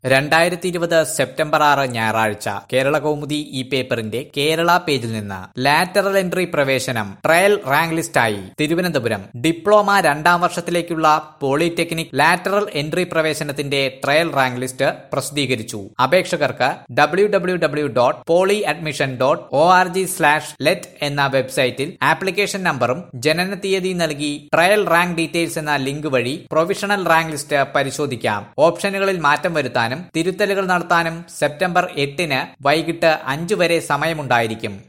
രണ്ടായിരത്തി ഇരുപത് സെപ്റ്റംബർ ആറ് ഞായറാഴ്ച കേരള കൗമുദി ഈ പേപ്പറിന്റെ കേരള പേജിൽ നിന്ന് ലാറ്ററൽ എൻട്രി പ്രവേശനം ട്രയൽ റാങ്ക് ലിസ്റ്റായി തിരുവനന്തപുരം ഡിപ്ലോമ രണ്ടാം വർഷത്തിലേക്കുള്ള പോളിടെക്നിക് ലാറ്ററൽ എൻട്രി പ്രവേശനത്തിന്റെ ട്രയൽ റാങ്ക് ലിസ്റ്റ് പ്രസിദ്ധീകരിച്ചു അപേക്ഷകർക്ക് W W W dot poly admission dot O R G slash let എന്ന വെബ്സൈറ്റിൽ ആപ്ലിക്കേഷൻ നമ്പറും ജനന തീയതി നൽകി ട്രയൽ റാങ്ക് ഡീറ്റെയിൽസ് എന്ന ലിങ്ക് വഴി പ്രൊവിഷണൽ റാങ്ക് ലിസ്റ്റ് പരിശോധിക്കാം ഓപ്ഷനുകളിൽ മാറ്റം വരുത്താനും തിരുത്തലുകൾ നടത്താനും സെപ്റ്റംബർ എട്ടിന് വൈകിട്ട് അഞ്ചു വരെ സമയമുണ്ടായിരിക്കും